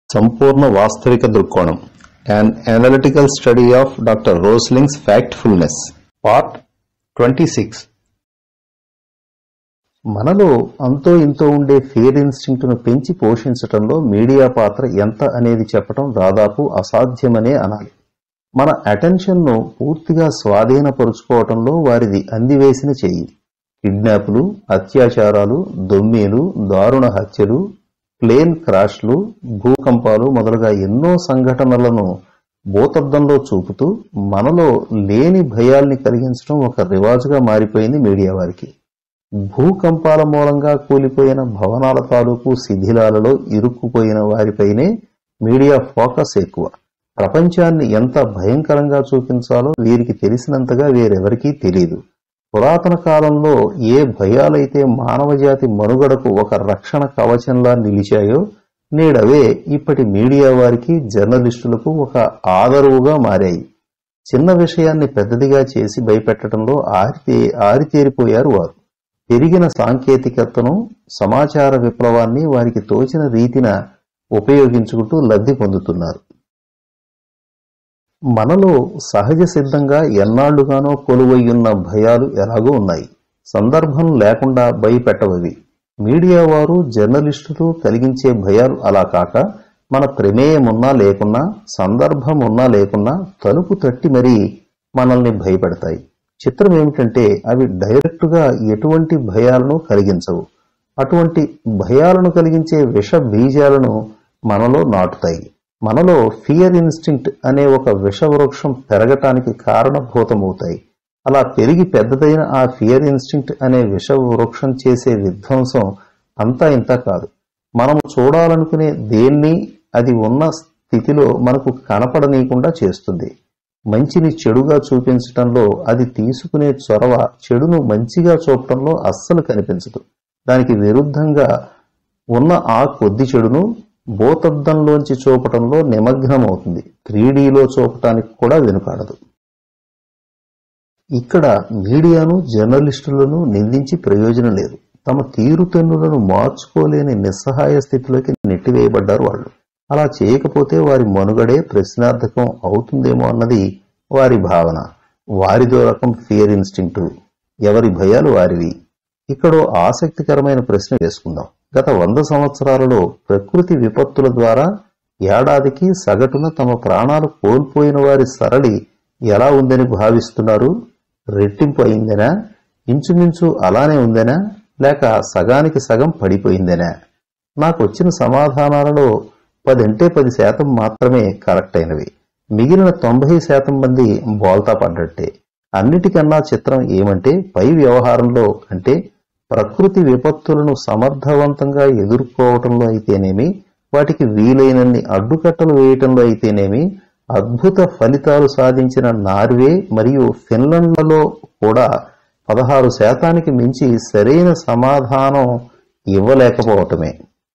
సంపూర్ణ వాస్తవిక దృక్కోణం An analytical study of Dr. Rosling's Factfulness Part 26 మనలో అంతో ఇంతో ఉండే ఫియర్ ఇన్స్టింక్ట్ ను పెంచి పోషించటంలో మీడియా పాత్ర ఎంత అనేది చెప్పటం దాదాపు అసాధ్యమనే అనాలి మన అటెన్షన్ ను పూర్తిగా స్వాధీనపరుచుకోవటంలో వారిది అందివేసిన చెయ్యి కిడ్నాపులు అత్యాచారాలు దొమ్మీలు దారుణ హత్యలు ప్లేన్ క్రాష్లు భూకంపాలు మొదలుగా ఎన్నో సంఘటనలను భూతద్దంలో చూపుతూ మనలో లేని భయాల్ని కలిగించడం ఒక రివాజుగా మారిపోయింది మీడియా వారికి భూకంపాల మూలంగా కూలిపోయిన భవనాల తాలూకు శిథిలాలలో ఇరుక్కుపోయిన వారిపైనే మీడియా ఫోకస్ ఎక్కువ ప్రపంచాన్ని ఎంత భయంకరంగా చూపించాలో వీరికి తెలిసినంతగా వేరెవరికీ తెలియదు పురాతన కాలంలో ఏ భయాలైతే మానవజాతి మనుగడకు ఒక రక్షణ కవచంలా నిలిచాయో నేడవే ఇప్పటి మీడియా వారికి జర్నలిస్టులకు ఒక ఆదరువుగా మారాయి చిన్న విషయాన్ని పెద్దదిగా చేసి భయపెట్టడంలో ఆరితే ఆరితేరిపోయారు వారు పెరిగిన సాంకేతికతను సమాచార విప్లవాన్ని వారికి తోచిన రీతిన ఉపయోగించుకుంటూ లబ్ధి పొందుతున్నారు మనలో సహజ సిద్ధంగా ఎన్నాళ్లుగానో కొలువయ్యున్న భయాలు ఎలాగో ఉన్నాయి సందర్భం లేకుండా భయపెట్టవవి మీడియా వారు జర్నలిస్టులు కలిగించే భయాలు అలా కాక మన ప్రమేయమున్నా లేకున్నా సందర్భం ఉన్నా లేకున్నా తలుపు తట్టి మరీ మనల్ని భయపెడతాయి చిత్రం ఏమిటంటే అవి డైరెక్టుగా ఎటువంటి భయాలను కలిగించవు అటువంటి భయాలను కలిగించే విష బీజాలను మనలో నాటుతాయి మనలో ఫియర్ ఇన్స్టింక్ట్ అనే ఒక విషవృక్షం పెరగటానికి కారణభూతమవుతాయి అలా పెరిగి పెద్దదైన ఆ ఫియర్ ఇన్స్టింక్ట్ అనే విషవృక్షం చేసే విధ్వంసం అంతా ఇంత కాదు మనము చూడాలనుకునే దేన్ని అది ఉన్న స్థితిలో మనకు కనపడనీయకుండా చేస్తుంది మంచిని చెడుగా చూపించటంలో అది తీసుకునే చొరవ చెడును మంచిగా చూపటంలో అస్సలు కనిపించదు దానికి విరుద్ధంగా ఉన్న ఆ కొద్ది చెడును భూతద్దంలోంచి చూపటంలో నిమగ్నమవుతుంది త్రీడీలో చూపటానికి కూడా వెనుకాడదు ఇక్కడ మీడియాను జర్నలిస్టులను నిందించి ప్రయోజనం లేదు తమ తీరుతెన్నులను మార్చుకోలేని నిస్సహాయ స్థితిలోకి నెట్టివేయబడ్డారు వాళ్ళు అలా చేయకపోతే వారి మనుగడే ప్రశ్నార్థకం అవుతుందేమో అన్నది వారి భావన వారిదో రకం ఫియర్ ఇన్స్టింక్టు ఎవరి భయాలు వారివి ఇక్కడో ఆసక్తికరమైన ప్రశ్న వేసుకుందాం గత వంద సంవత్సరాలలో ప్రకృతి విపత్తుల ద్వారా ఏడాదికి సగటున తమ ప్రాణాలు కోల్పోయిన వారి సరళి ఎలా ఉందని భావిస్తున్నారు రెట్టింపు అయిందనా ఇంచుమించు అలానే ఉందనా లేక సగానికి సగం పడిపోయిందనా నాకు వచ్చిన సమాధానాలలో పదంటే పది శాతం మాత్రమే కరెక్ట్ అయినవి మిగిలిన తొంభై శాతం మంది బోల్తా పడ్డట్టే అన్నిటికన్నా చిత్రం ఏమంటే పై వ్యవహారంలో అంటే ప్రకృతి విపత్తులను సమర్థవంతంగా ఎదుర్కోవటంలో అయితేనేమి వాటికి వీలైనన్ని అడ్డుకట్టలు వేయటంలో అయితేనేమి అద్భుత ఫలితాలు సాధించిన నార్వే మరియు ఫిన్లాండ్లలో కూడా పదహారు శాతానికి మించి సరైన సమాధానం ఇవ్వలేకపోవటమే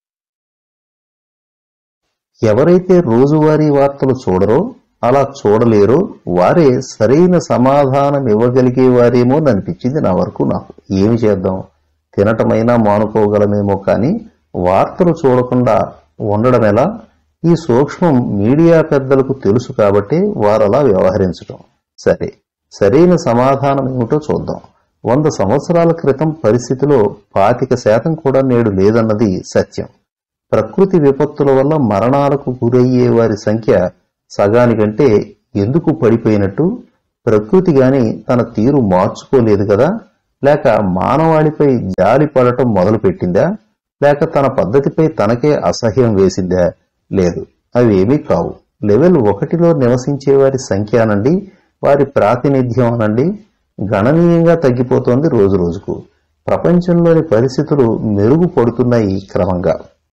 ఎవరైతే రోజువారీ వార్తలు చూడరో అలా చూడలేరో వారే సరైన సమాధానం ఇవ్వగలిగే వారేమో అనిపించింది నా వరకు నాకు ఏమి చేద్దాం తినటమైనా మానుకోగలమేమో కానీ వార్తలు చూడకుండా ఉండడం ఎలా ఈ సూక్ష్మం మీడియా పెద్దలకు తెలుసు కాబట్టి వారలా వ్యవహరించటం సరే సరైన సమాధానం ఏమిటో చూద్దాం వంద సంవత్సరాల క్రితం పరిస్థితిలో పాతిక శాతం కూడా నేడు లేదన్నది సత్యం ప్రకృతి విపత్తుల వల్ల మరణాలకు గురయ్యే వారి సంఖ్య సగానికంటే ఎందుకు పడిపోయినట్టు ప్రకృతి గాని తన తీరు మార్చుకోలేదు కదా లేక మానవాళిపై జాలి పడటం మొదలుపెట్టిందా లేక తన పద్ధతిపై తనకే అసహ్యం వేసిందా లేదు అవి ఏమీ కావు లెవెల్ ఒకటిలో నివసించే వారి సంఖ్య అనండి వారి ప్రాతినిధ్యం అనండి గణనీయంగా తగ్గిపోతోంది రోజు రోజుకు ప్రపంచంలోని పరిస్థితులు మెరుగుపడుతున్నాయి క్రమంగా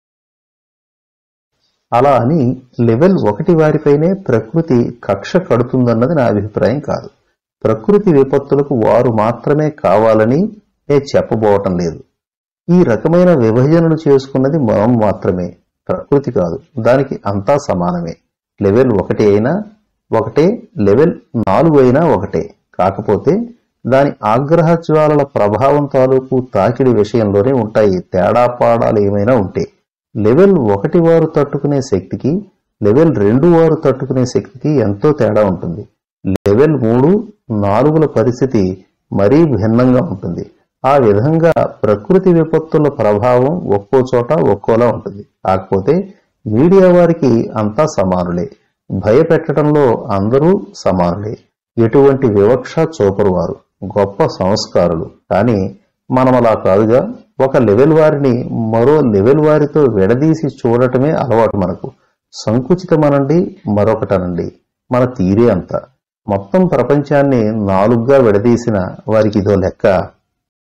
అలా అని లెవెల్ ఒకటి వారిపైనే ప్రకృతి కక్ష కడుతుందన్నది నా అభిప్రాయం కాదు ప్రకృతి విపత్తులకు వారు మాత్రమే కావాలని నేను చెప్పబోవటం లేదు ఈ రకమైన విభజనలు చేసుకున్నది మనం మాత్రమే ప్రకృతి కాదు దానికి అంతా సమానమే లెవెల్ ఒకటి అయినా ఒకటే లెవెల్ నాలుగు అయినా ఒకటే కాకపోతే దాని ఆగ్రహ జ్వాలల ప్రభావం తాలూకు తాకిడి విషయంలోనే ఉంటాయి తేడా పాడాలు ఏమైనా ఉంటే లెవెల్ ఒకటి వారు తట్టుకునే శక్తికి లెవెల్ రెండు వారు తట్టుకునే శక్తికి ఎంతో తేడా ఉంటుంది లెవెల్ మూడు నాలుగుల పరిస్థితి మరీ భిన్నంగా ఉంటుంది ఆ విధంగా ప్రకృతి విపత్తుల ప్రభావం ఒక్కో చోట ఒక్కోలా ఉంటుంది కాకపోతే మీడియా వారికి అంతా సమానులే భయపెట్టడంలో అందరూ సమానులే ఎటువంటి వివక్ష చూపరు వారు గొప్ప సంస్కారులు కానీ మనం అలా కాదుగా ఒక లెవెల్ వారిని మరో లెవెల్ వారితో విడదీసి చూడటమే అలవాటు మనకు సంకుచితమనండి మరొకటనండి మన తీరే అంత మొత్తం ప్రపంచాన్ని నాలుగుగా విడదీసిన వారికి ఇదో లెక్క